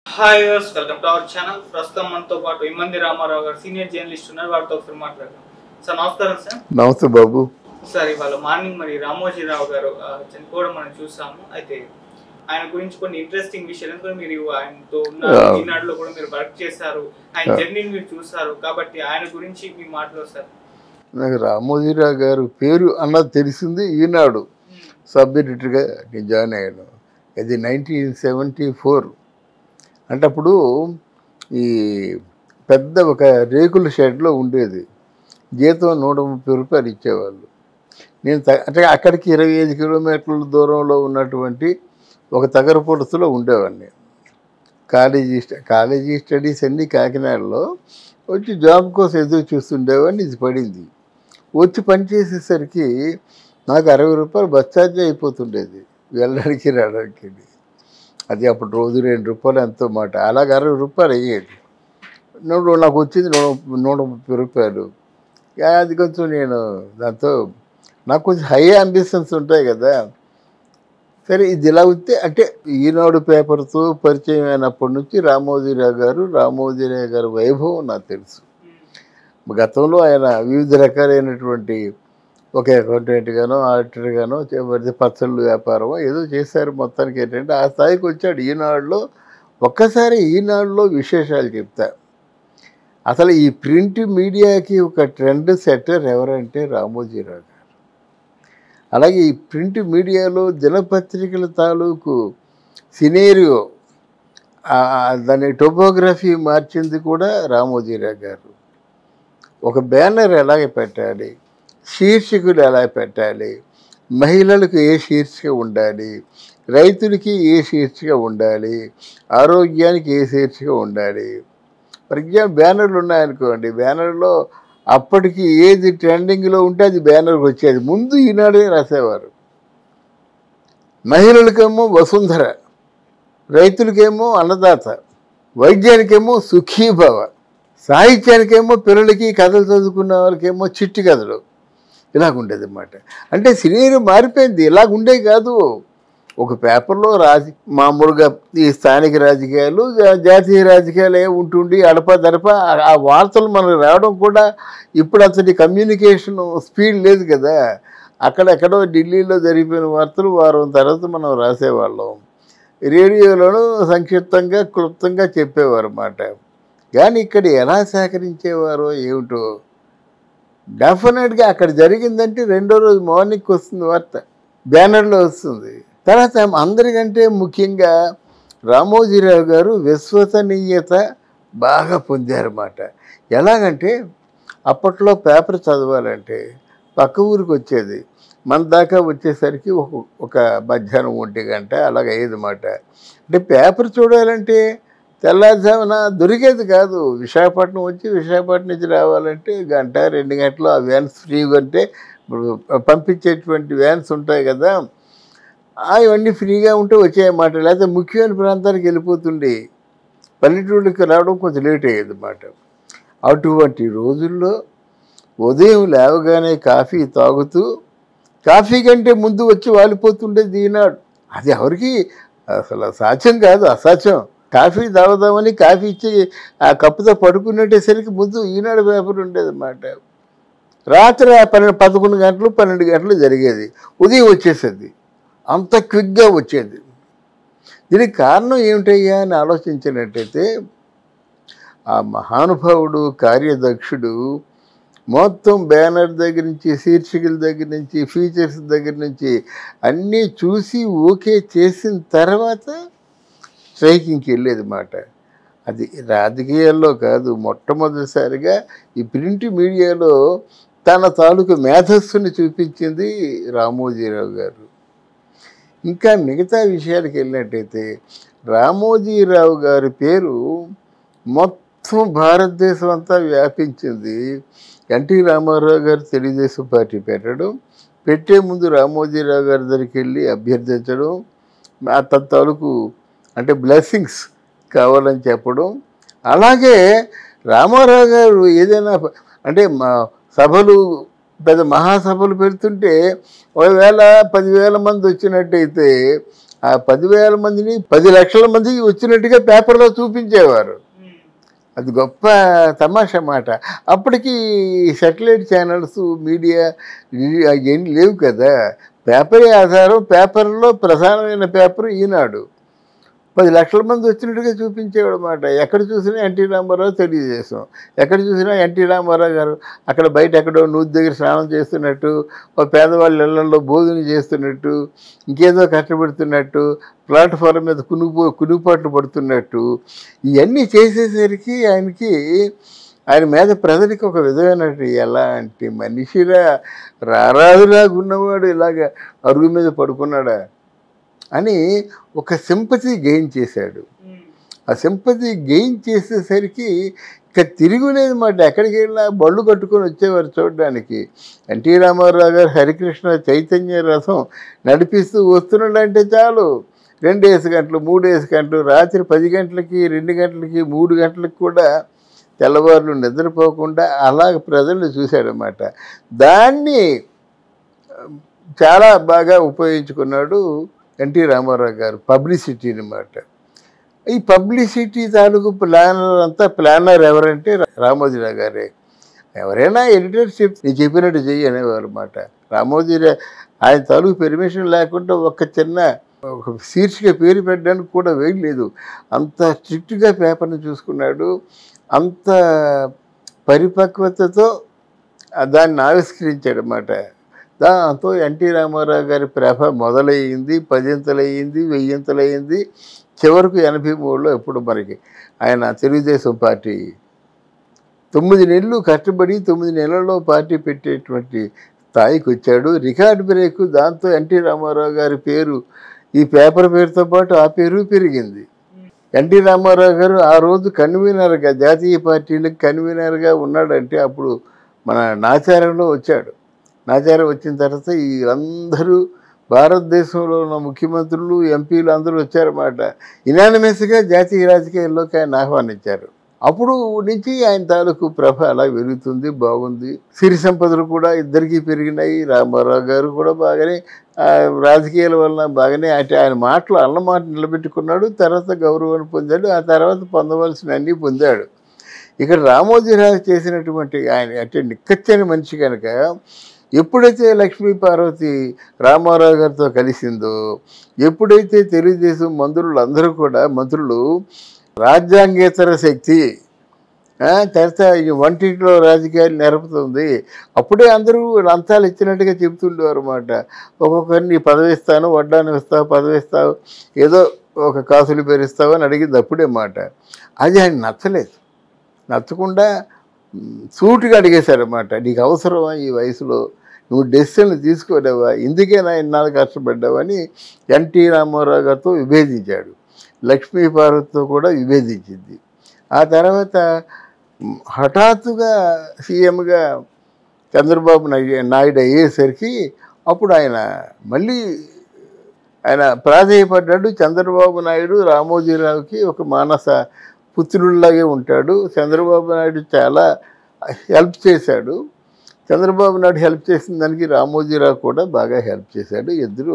Hi యూస్ welcome to our channel ప్రస్తుతం మనతో పాటు ఇమ్మంది రామారావు గారు సీనియర్ జర్నలిస్ట్ ఉన్నారు వారితో ఒకసారి మాట్లాడదాం సార్ నమస్కారం సార్ నమస్తే బాబు సార్ ఇవాళ మార్నింగ్ మరి రామోజీరావు గారు ఆ, చనిపోవడం మనం చూసాము అయితే ఆయన గురించి కొన్ని ఇంట్రెస్టింగ్ విషయాలు ఎందుకంటే మీరు ఆయనతో ఉన్నారు Yeah. ఈనాడులో కూడా మీరు వర్క్ చేశారు ఆయన Yeah. జర్నీని మీరు చూసారు కాబట్టి ఆయన గురించి మీ మాటలో సార్ నాకు రామోజీరావు గారు పేరు అన్నది తెలిసింది ఈనాడు సబ్ ఎడిటర్గా నేను జాయిన్ అయ్యాను ఇది నైన్టీన్ సెవెంటీ ఫోర్ అంటే అప్పుడు ఈ పెద్ద ఒక రేకుల షెడ్లో ఉండేది జీతం నూట ముప్పై రూపాయలు ఇచ్చేవాళ్ళు నేను త- అంటే అక్కడికి ఇరవై ఐదు కిలోమీటర్ల దూరంలో ఉన్నటువంటి ఒక తగరపొడుసులో ఉండేవాడిని కాలేజీ స్ట- కాలేజీ స్టడీస్ అన్నీ కాకినాడలో వచ్చి జాబ్ కోసం ఎదురు చూస్తుండేవాడిని ఇది పడింది వచ్చి పని చేసేసరికి నాకు అరవై రూపాయలు బస్ ఛార్జ్ అయిపోతుండేది వెళ్ళడానికి రావడానికి అది అప్పుడు రోజు రెండు రూపాయలు ఎంతో మాట అలాగే అరవై రూపాయలు అయ్యేది నూట నాకు వచ్చింది నూట నూట ముప్పై రూపాయలు ఇక అది కొంచెం నేను దాంతో నాకు కొంచెం హై అంబిషన్స్ ఉంటాయి కదా సరే ఇది ఇలా వస్తే అంటే ఈనాడు పేపర్తో పరిచయం అయినప్పటి నుంచి రామోజీరావు గారు రామోజీరావు గారి వైభవం నాకు తెలుసు గతంలో ఆయన వివిధ రకాలైనటువంటి ఒక అకౌంటెంట్ గానో ఆడిటర్ గానో చివరిది పచ్చళ్ళు వ్యాపారం ఏదో చేశారు మొత్తానికి ఏంటంటే ఆ స్థాయికి వచ్చాడు ఈనాడులో ఒక్కసారి ఈనాడులో విశేషాలు చెప్తా అసలు ఈ ప్రింట్ మీడియాకి ఒక ట్రెండ్ సెట్టర్ ఎవరంటే రామోజీరావు గారు అలాగే ఈ ప్రింట్ మీడియాలో దినపత్రికల తాలూకు సినేరియో దాని టోపోగ్రఫీ మార్చింది కూడా రామోజీరావు గారు ఒక బ్యానర్ ఎలాగ పెట్టాలి శీర్షికలు ఎలా పెట్టాలి మహిళలకు ఏ శీర్షిక ఉండాలి రైతులకి ఏ శీర్షిక ఉండాలి ఆరోగ్యానికి ఏ శీర్షిక ఉండాలి ఫర్ ఎగ్జాంపుల్ బ్యానర్లు ఉన్నాయనుకోండి బ్యానర్లో అప్పటికి ఏది ట్రెండింగ్లో ఉంటే అది బ్యానర్కి వచ్చేది ముందు ఈనాడే రాసేవారు మహిళలకేమో వసుంధర రైతులకేమో అన్నదాత వైద్యానికేమో సుఖీభవ సాహిత్యానికేమో పిల్లలకి కథలు చదువుకున్న వాళ్ళకేమో చిట్టి కథలు ఇలాగుండేది అన్నమాట అంటే సినీరు మారిపోయింది ఇలాగుండే కాదు ఒక పేపర్లో రాజ మామూలుగా ఈ స్థానిక రాజకీయాలు జా- జాతీయ రాజకీయాలు ఏ ఉంటుండి అడప దడప ఆ- ఆ వార్తలు మనకు రావడం కూడా ఇప్పుడు అతని కమ్యూనికేషన్ స్పీడ్ లేదు కదా అక్కడెక్కడో ఢిల్లీలో జరిగిపోయిన వార్తలు వారం తర్వాత మనం రాసేవాళ్ళం రేడియోలోనూ సంక్షిప్తంగా క్లుప్తంగా చెప్పేవారు అన్నమాట కానీ ఇక్కడ ఎలా సేకరించేవారో ఏమిటో డెఫినెట్గా అక్కడ జరిగిందంటే రెండో రోజు మార్నింగ్కి వస్తుంది వార్త బ్యానర్లో వస్తుంది తర్వాత అందరికంటే ముఖ్యంగా రామోజీరావు గారు విశ్వసనీయత బాగా పొందారన్నమాట ఎలాగంటే అప్పట్లో పేపర్ చదవాలంటే పక్క ఊరికి వచ్చేది మన దాకా వచ్చేసరికి ఒక ఒక మధ్యాహ్నం ఒంటి గంట అలాగ అయ్యేదన్నమాట అంటే పేపర్ చూడాలంటే తెల్లారుజామున దొరికేది కాదు విశాఖపట్నం వచ్చి విశాఖపట్నం నుంచి రావాలంటే గంట రెండు గంటలు ఆ వ్యాన్స్ ఫ్రీగా ఉంటే ఇప్పుడు పంపించేటువంటి వ్యాన్స్ ఉంటాయి కదా ఆ ఇవన్నీ ఫ్రీగా ఉంటే వచ్చాయన్నమాట లేకపోతే ముఖ్యమైన ప్రాంతానికి వెళ్ళిపోతుండే పల్లెటూళ్ళకి రావడం కొంచెం లేట్ అయ్యేది అన్నమాట అటువంటి రోజుల్లో ఉదయం లేవగానే కాఫీ తాగుతూ కాఫీ కంటే ముందు వచ్చి వాలిపోతుండేది ఈనాడు అది ఎవరికి అసలు సాధ్యం కాదు అసాధ్యం కాఫీ తాగుదామని కాఫీ ఇచ్చి ఆ కప్పుతో పడుకునేటసరికి ముందు ఈనాడు పేపర్ ఉండేది అన్నమాట రాత్రి ఆ పన్నెండు పదకొండు గంటలు పన్నెండు గంటలు జరిగేది ఉదయం వచ్చేసేది అంత క్విక్గా వచ్చేది దీనికి కారణం ఏమిటయ్యా అని ఆలోచించినట్టయితే ఆ మహానుభావుడు కార్యదక్షుడు మొత్తం బ్యానర్ దగ్గర నుంచి శీర్షికల దగ్గర నుంచి ఫీచర్స్ దగ్గర నుంచి అన్నీ చూసి ఓకే చేసిన తర్వాత స్ట్రైకింగ్కి వెళ్ళేది మాట అది రాజకీయాల్లో కాదు మొట్టమొదటిసారిగా ఈ ప్రింట్ మీడియాలో తన తాలూకు మేధస్సుని చూపించింది రామోజీరావు గారు ఇంకా మిగతా విషయాలకు వెళ్ళినట్టయితే రామోజీరావు గారి పేరు మొత్తం భారతదేశం అంతా వ్యాపించింది ఎన్టీ రామారావు గారు తెలుగుదేశం పార్టీ పెట్టడం పెట్టే ముందు రామోజీరావు గారి దగ్గరికి వెళ్ళి అభ్యర్థించడం ఆ తన తాలూకు అంటే బ్లెస్సింగ్స్ కావాలని చెప్పడం అలాగే రామారావు గారు ఏదైనా ప- అంటే మా సభలు పెద్ద మహాసభలు పెడుతుంటే ఒకవేళ పదివేల మంది వచ్చినట్టయితే ఆ పదివేల మందిని పది లక్షల మందికి వచ్చినట్టుగా పేపర్లో చూపించేవారు ఉమ్, అది గొప్ప తమాషా మాట అప్పటికి సెటిలైట్ ఛానల్స్ మీడియా ఇవి అవన్నీ లేవు కదా పేపరే ఆధారం పేపర్లో ప్రధానమైన పేపర్ ఈనాడు పది లక్షల మంది వచ్చినట్టుగా చూపించేవాడు అనమాట ఎక్కడ చూసినా ఎన్టీ రామారావు తెలియజేసాం ఎక్కడ చూసినా ఎన్టీ రామారావు గారు అక్కడ బయట ఎక్కడో నూతి దగ్గర స్నానం చేస్తున్నట్టు ఓ పేదవాళ్ళ ఇళ్లలో భోజనం చేస్తున్నట్టు ఇంకేదో కష్టపడుతున్నట్టు ప్లాట్ఫారం మీద కునుపు కునుపాట్లు పడుతున్నట్టు ఇవన్నీ చేసేసరికి ఆయనకి ఆయన మీద ప్రజలకి ఒక విధమైన ఎలాంటి మనిషిలా రారాజులాగా ఉన్నవాడు ఇలాగ అరుగు మీద పడుకున్నాడా అని ఒక సింపతి గెయిన్ చేశాడు ఉమ్, ఆ సింపతి గెయిన్ చేసేసరికి ఇక తిరుగులేదు మాట ఎక్కడికి వెళ్ళినా బళ్ళు కట్టుకొని వచ్చేవారు చూడడానికి ఎన్టీ రామారావు గారు హరికృష్ణ చైతన్య రథం నడిపిస్తూ వస్తున్నాడంటే చాలు రెండేసి గంటలు మూడేసి గంటలు రాత్రి పది గంటలకి రెండు గంటలకి మూడు గంటలకు కూడా తెల్లవారులు నిద్రపోకుండా అలాగ ప్రజలు చూశాడనమాట దాన్ని చాలా బాగా ఉపయోగించుకున్నాడు ఎన్టీ రామారావు గారు పబ్లిసిటీ అనమాట ఈ పబ్లిసిటీ తాలూకు ప్లానర్ అంతా ప్లానర్ ఎవరంటే రామోజీరావు గారే ఎవరైనా ఎడిటర్షిప్ నేను చెప్పినట్టు చెయ్యి అనేవారు అనమాట రామోజీరావు ఆయన తాలూకు పెర్మిషన్ లేకుండా ఒక చిన్న ఒక శీర్షిక పేరు పెట్టడానికి కూడా వేయలేదు అంత స్ట్రిక్ట్గా పేపర్ని చూసుకున్నాడు అంత పరిపక్వతతో ఆ దాన్ని ఆవిష్కరించాడు అన్నమాట దాంతో ఎన్టీ రామారావు గారి ప్రభ మొదలయ్యింది పదింతలయ్యింది వెయ్యింతలయ్యింది చివరకు ఎనభై మూడులో ఎప్పుడు మనకి ఆయన తెలుగుదేశం పార్టీ తొమ్మిది నెలలు కష్టపడి తొమ్మిది నెలల్లో పార్టీ పెట్టేటువంటి స్థాయికి వచ్చాడు రికార్డ్ బ్రేక్ దాంతో ఎన్టీ రామారావు గారి పేరు ఈ పేపర్ పేరుతో పాటు ఆ పేరు పెరిగింది ఎన్టీ రామారావు గారు ఆ రోజు కన్వీనర్గా జాతీయ పార్టీలకు కన్వీనర్గా ఉన్నాడంటే అప్పుడు మన నాచారంలో వచ్చాడు నాచారం వచ్చిన తర్వాత ఈ అందరూ భారతదేశంలో ఉన్న ముఖ్యమంత్రులు ఎంపీలు అందరూ వచ్చారన్నమాట ఇనానిమస్గా జాతీయ రాజకీయాల్లోకి ఆయన ఆహ్వానించారు అప్పుడు నుంచి ఆయన తాలూకు ప్రభ అలా వెలుగుతుంది బాగుంది సిరి సంపదలు కూడా ఇద్దరికీ పెరిగినాయి రామారావు గారు కూడా బాగానే ఆ, రాజకీయాల వలన బాగానే అంటే ఆయన మాటలు అన్న మాట నిలబెట్టుకున్నాడు తర్వాత గౌరవాన్ని పొందాడు ఆ తర్వాత పొందవలసిన అన్నీ పొందాడు ఇక్కడ రామోజీరావు చేసినటువంటి ఆయన అంటే నిక్కచ్చని మనిషి కనుక ఎప్పుడైతే లక్ష్మీ పార్వతి రామారావు గారితో కలిసిందో ఎప్పుడైతే తెలుగుదేశం మంత్రులు అందరూ కూడా మంత్రులు రాజ్యాంగేతర శక్తి ఆ, తర్వాత ఈ వంటింట్లో రాజకీయాలు నెరపుతుంది అప్పుడే అందరూ లంచాలు ఇచ్చినట్టుగా చెబుతుండేవారు అనమాట ఒక్కొక్కరిని పదవి ఇస్తాను వడ్డాను ఇస్తావు పదవి ఇస్తావు ఏదో ఒక కాసులు పేరుస్తావు అని అడిగింది అప్పుడే మాట అది ఆయన నచ్చలేదు నచ్చకుండా మ్, సూటిగా అడిగేశారన్నమాట నీకు అవసరమా ఈ వయసులో నువ్వు డెసిషన్లు తీసుకోలేవా ఇందుకేనా ఇన్నాళ్ళు కష్టపడ్డావని ఎన్టీ రామారావు గారితో విభేదించాడు లక్ష్మీ పార్వతితో కూడా విభేదించింది ఆ తర్వాత మ్, హఠాత్తుగా సీఎంగా చంద్రబాబు నాయుడు నాయుడు అయ్యేసరికి అప్పుడు ఆయన మళ్ళీ ఆయన ప్రాధేయపడ్డాడు చంద్రబాబు నాయుడు రామోజీరావుకి ఒక మానస పుత్రుల్లాగే ఉంటాడు చంద్రబాబు నాయుడు చాలా హెల్ప్ చేశాడు చంద్రబాబు నాయుడు హెల్ప్ చేసిన దానికి రామోజీరావు కూడా బాగా హెల్ప్ చేశాడు ఇద్దరు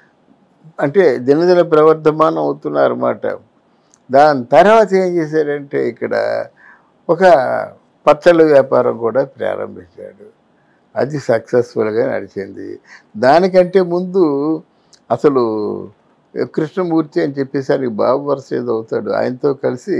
అంటే దినదిన ప్రవర్ధమానం అవుతున్నారు అన్నమాట దాని తర్వాత ఏం చేశారంటే ఇక్కడ ఒక పచ్చళ్ళ వ్యాపారం కూడా ప్రారంభించాడు అది సక్సెస్ఫుల్గా నడిచింది దానికంటే ముందు అసలు కృష్ణమూర్తి అని చెప్పేసి ఆయనకి బాబు వరుస ఏదో అవుతాడు ఆయనతో కలిసి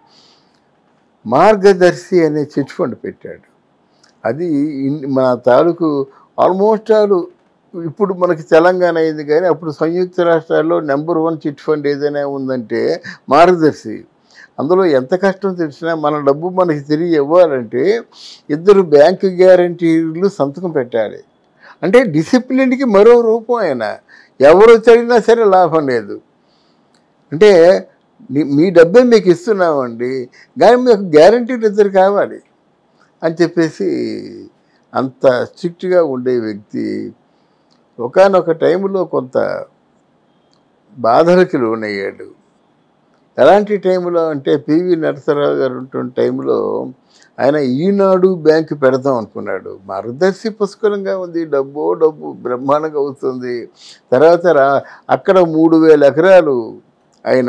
మార్గదర్శి అనే చిట్ ఫండ్ పెట్టాడు అది ఇన్- మన తాలూకు ఆల్మోస్ట్ ఆల్ ఇప్పుడు మనకి తెలంగాణ అయింది కానీ అప్పుడు సంయుక్త రాష్ట్రాల్లో నెంబర్ వన్ చిట్ ఫండ్ ఏదైనా ఉందంటే మార్గదర్శి అందులో ఎంత కష్టం తెలిసినా మన డబ్బు మనకి తిరిగి ఇవ్వాలంటే ఇద్దరు బ్యాంకు గ్యారంటీలు సంతకం పెట్టాలి అంటే డిసిప్లిన్కి మరో రూపం ఆయన ఎవరు చదివినా సరే లాభం లేదు అంటే నీ- మీ డబ్బే మీకు ఇస్తున్నామండి కానీ మీకు గ్యారంటీలు ఇద్దరు కావాలి అని చెప్పేసి అంత స్ట్రిక్ట్గా ఉండే వ్యక్తి ఒకానొక టైంలో కొంత బాధలకి లోనయ్యాడు ఎలాంటి టైంలో అంటే పివి నరసరావు గారు ఉంటున్న టైంలో ఆయన ఈనాడు బ్యాంక్ పెడదాం అనుకున్నాడు మార్గదర్శి పుష్కలంగా ఉంది డబ్బు డబ్బు బ్రహ్మాండంగా అవుతుంది తర్వాత రా అక్కడ మూడు వేల ఎకరాలు ఆయన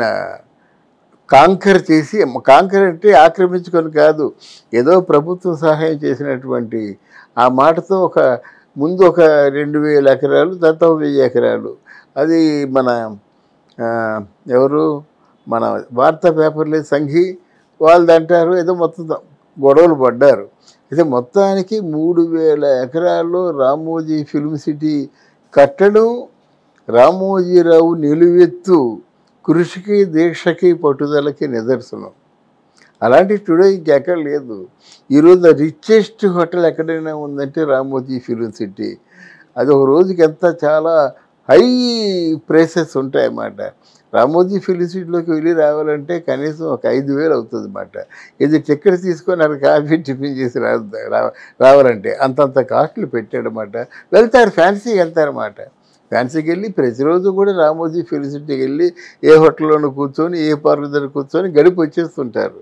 కాంకర్ చేసి కాంకర్ అంటే ఆక్రమించుకొని కాదు ఏదో ప్రభుత్వం సహాయం చేసినటువంటి ఆ మాటతో ఒక ముందు ఒక రెండు వేల ఎకరాలు తర్వాత ఒక వెయ్యి ఎకరాలు అది మన ఆ, ఎవరు మన వార్తా పేపర్లే సంఘి వాళ్ళు అంటారు ఏదో మొత్తం గొడవలు పడ్డారు అయితే మొత్తానికి మూడు వేల ఎకరాల్లో రామోజీ ఫిల్మ్ సిటీ కట్టడం రామోజీరావు నిలువెత్తు కృషికి దీక్షకి పట్టుదలకి నిదర్శనం అలాంటి టుడే ఇంకెక్కడ లేదు ఈరోజు రిచెస్ట్ హోటల్ ఎక్కడైనా ఉందంటే రామోజీ ఫిలిం సిటీ అది ఒక రోజుకి ఎంత చాలా హై ప్రైసెస్ ఉంటాయన్నమాట రామోజీ ఫిలిం సిటీలోకి వెళ్ళి రావాలంటే కనీసం ఒక ఐదు వేలు అవుతుంది అన్నమాట ఇది టికెట్ తీసుకొని అక్కడ కాఫీ టిఫిన్ చేసి రా రా- రావాలంటే అంతంత కాస్ట్లు పెట్టాడనమాట వెళ్తారు ఫ్యాన్సీకి వెళ్తారన్నమాట ఫ్యాన్సీకి వెళ్ళి ప్రతిరోజు కూడా రామోజీ ఫిలిం సిటీకి వెళ్ళి ఏ హోటల్లోనూ కూర్చొని ఏ పార్క్ దగ్గర కూర్చొని గడిపి వచ్చేస్తుంటారు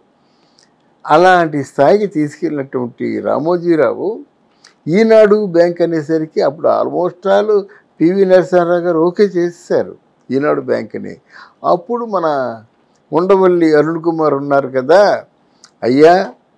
అలాంటి స్థాయికి తీసుకెళ్ళినటువంటి రామోజీరావు ఈనాడు బ్యాంక్ అనేసరికి అప్పుడు ఆల్మోస్ట్ ఆల్ పివి నరసింహారావు గారు ఓకే చేసేసారు ఈనాడు బ్యాంక్ని అప్పుడు మన ఉండవల్లి అరుణ్ కుమార్ ఉన్నారు కదా అయ్యా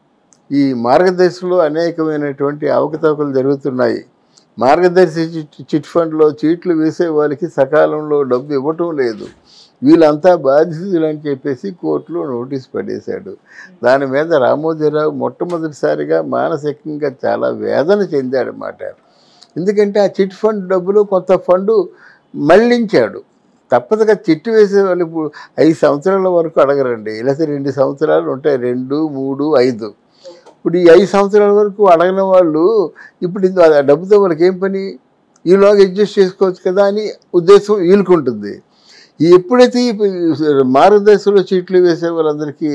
ఈ మార్గదర్శిలో అనేకమైనటువంటి అవకతవకలు జరుగుతున్నాయి మార్గదర్శి చిట్ చిట్ ఫండ్లో చీట్లు వేసే వాళ్ళకి సకాలంలో డబ్బు ఇవ్వటం లేదు వీళ్ళంతా బాధితులు అని చెప్పేసి కోర్టులో నోటీస్ పడేశాడు దాని మీద రామోజీరావు మొట్టమొదటిసారిగా మానసికంగా చాలా వేదన చెందాడనమాట ఎందుకంటే ఆ చిట్ ఫండ్ డబ్బులు కొంత ఫండ్ మళ్ళించాడు తప్పదుగా చిట్టు వేసే వాళ్ళు ఇప్పుడు ఐదు సంవత్సరాల వరకు అడగరండి లేకపోతే రెండు సంవత్సరాలు ఉంటాయి రెండు మూడు ఐదు ఇప్పుడు ఈ ఐదు సంవత్సరాల వరకు అడగని వాళ్ళు ఇప్పుడు ఇది ఆ డబ్బుతో వాళ్ళకి ఏం పని ఈలోగా అడ్జస్ట్ చేసుకోవచ్చు కదా అని ఉద్దేశం వీలుకుంటుంది ఈ ఎప్పుడైతే ఈ మార్గదర్శిలో చీట్లు వేసే వాళ్ళందరికీ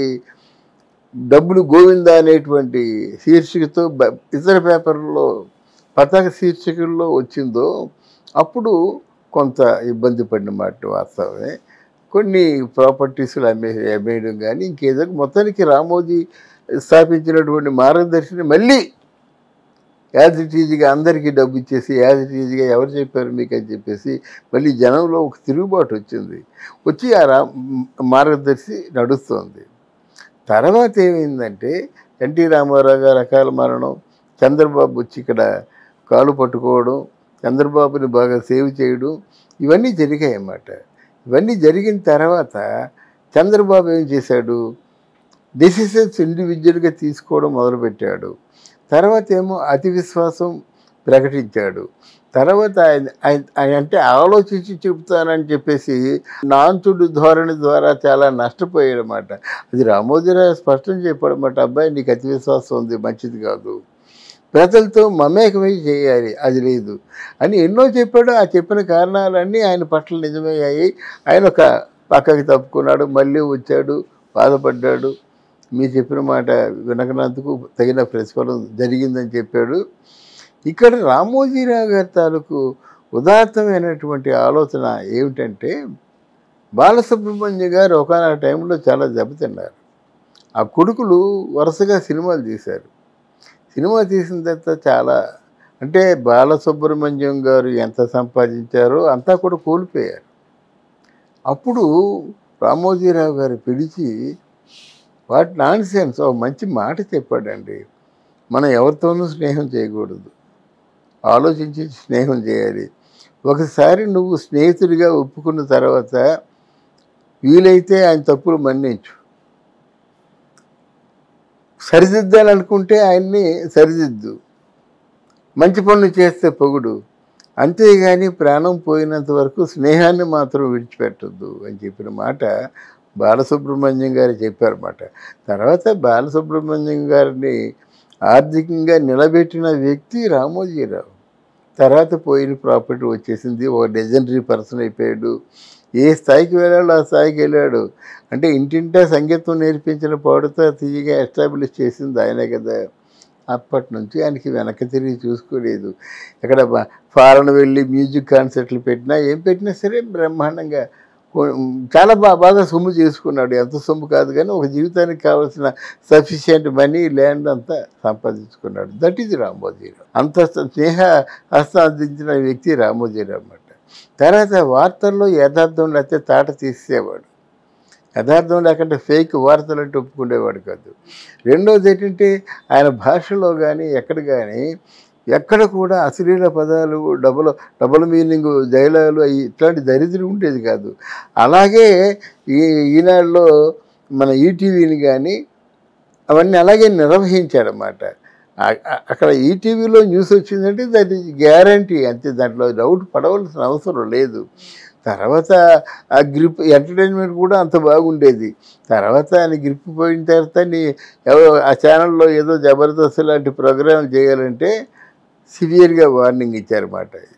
డబ్బులు గోవింద అనేటువంటి శీర్షికతో బ- ఇతర పేపర్లో పతాక శీర్షికల్లో వచ్చిందో అప్పుడు కొంత ఇబ్బంది పడిన మాట వాస్తవమే కొన్ని ప్రాపర్టీస్లు అమ్మే అమ్మేయడం కానీ ఇంకేదో మొత్తానికి రామోజీ స్థాపించినటువంటి మార్గదర్శిని మళ్ళీ యాజ్ ఇట్ ఈజీగా అందరికీ డబ్బు ఇచ్చేసి యాజ్ ఇట్ ఈజీగా ఎవరు చెప్పారు మీకు అని చెప్పేసి మళ్ళీ జనంలో ఒక తిరుగుబాటు వచ్చింది వచ్చి ఆ రా మార్గదర్శి నడుస్తోంది తర్వాత ఏమైందంటే ఎన్టీ రామారావు గారు అకాల మరణం చంద్రబాబు వచ్చి ఇక్కడ కాలు పట్టుకోవడం చంద్రబాబుని బాగా సేవ్ చేయడం ఇవన్నీ జరిగాయి అన్నమాట ఇవన్నీ జరిగిన తర్వాత చంద్రబాబు ఏం చేశాడు డెసిషన్స్ ఇండివిజువల్గా తీసుకోవడం మొదలుపెట్టాడు తర్వాత ఏమో అతి విశ్వాసం ప్రకటించాడు తర్వాత ఆయన ఆయన- ఆయన అంటే ఆలోచించి చెబుతానని చెప్పేసి నాంచుడు ధోరణి ద్వారా చాలా నష్టపోయాడనమాట అది రామోజీరావు స్పష్టం చెప్పాడన్నమాట అబ్బాయి నీకు అతి విశ్వాసం ఉంది మంచిది కాదు ప్రజలతో మమేకమై చేయాలి అది లేదు అని ఎన్నో చెప్పాడు ఆ చెప్పిన కారణాలన్నీ ఆయన పట్ల నిజమయ్యాయి ఆయన ఒక పక్కకి తప్పుకున్నాడు మళ్ళీ వచ్చాడు బాధపడ్డాడు మీరు చెప్పిన మాట వినకనందుకు తగిన ప్రతిఫలం జరిగిందని చెప్పాడు ఇక్కడ రామోజీరావు గారి తాలూకు ఉదాత్తమైనటువంటి ఆలోచన ఏమిటంటే బాలసుబ్రహ్మణ్య గారు ఒకనొక టైంలో చాలా దెబ్బతిన్నారు ఆ కొడుకులు వరుసగా సినిమాలు తీశారు సినిమా తీసిన తర్వాత చాలా అంటే బాలసుబ్రహ్మణ్యం గారు ఎంత సంపాదించారో అంతా కూడా కోల్పోయారు అప్పుడు రామోజీరావు గారు పిలిచి వాట్ నాన్ సెన్స్ ఒక మంచి మాట చెప్పాడండి మనం ఎవరితోనూ స్నేహం చేయకూడదు ఆలోచించి స్నేహం చేయాలి ఒకసారి నువ్వు స్నేహితుడిగా ఒప్పుకున్న తర్వాత వీలైతే ఆయన తప్పులు మన్నించు సరిదిద్దాలనుకుంటే ఆయన్ని సరిదిద్దు మంచి పనులు చేస్తే పొగుడు అంతేగాని ప్రాణం పోయినంత వరకు స్నేహాన్ని మాత్రం విడిచిపెట్టద్దు అని చెప్పిన మాట బాలసుబ్రహ్మణ్యం గారు చెప్పారన్నమాట తర్వాత బాలసుబ్రహ్మణ్యం గారిని ఆర్థికంగా నిలబెట్టిన వ్యక్తి రామోజీరావు తర్వాత పోయిన ప్రాపర్టీ వచ్చేసింది ఒక లెజెండరీ పర్సన్ అయిపోయాడు ఏ స్థాయికి వెళ్ళాడో ఆ స్థాయికి వెళ్ళాడు అంటే ఇంటింటా సంగీతం నేర్పించిన పాడుతా తీయగా ఎస్టాబ్లిష్ చేసింది ఆయనే కదా అప్పటి నుంచి ఆయనకి వెనక్కి తిరిగి చూసుకోలేదు ఎక్కడ ఫారెన్ వెళ్ళి మ్యూజిక్ కాన్సర్ట్లు పెట్టినా ఏం పెట్టినా సరే బ్రహ్మాండంగా చాలా బా బాగా సొమ్ము చేసుకున్నాడు ఎంత సొమ్ము కాదు కానీ ఒక జీవితానికి కావాల్సిన సఫిషియెంట్ మనీ ల్యాండ్ అంతా సంపాదించుకున్నాడు దట్ ఈజ్ రామోజీరావు అంత స్నేహ హస్తం అందించిన వ్యక్తి రామోజీరావు అన్నమాట తర్వాత వార్తల్లో యథార్థం లేకపోతే తాట తీసేవాడు యథార్థం లేకుంటే ఫేక్ వార్తలు అంటే ఒప్పుకునేవాడు కాదు రెండోది ఏంటంటే ఆయన భాషలో కానీ ఎక్కడ కానీ ఎక్కడ కూడా అశ్లీల పదాలు డబుల్ డబుల్ మీనింగ్ జైలాలు అవి ఇట్లాంటి దరిద్రం ఉండేది కాదు అలాగే ఈ ఈనాడులో మన ఈటీవీని కానీ అవన్నీ అలాగే నిర్వహించాడనమాట ఆ- ఆ- అక్కడ ఈటీవీలో న్యూస్ వచ్చిందంటే దాని గ్యారంటీ అంతే దాంట్లో డౌట్ పడవలసిన అవసరం లేదు తర్వాత ఆ గ్రిప్ ఎంటర్టైన్మెంట్ కూడా అంత బాగుండేది తర్వాత ఆయన గ్రిప్ పోయిన తర్వాత నీ ఎవరో ఆ ఛానల్లో ఏదో జబర్దస్త్ లాంటి ప్రోగ్రాం చేయాలంటే సివియర్గా వార్నింగ్ ఇచ్చారన్నమాట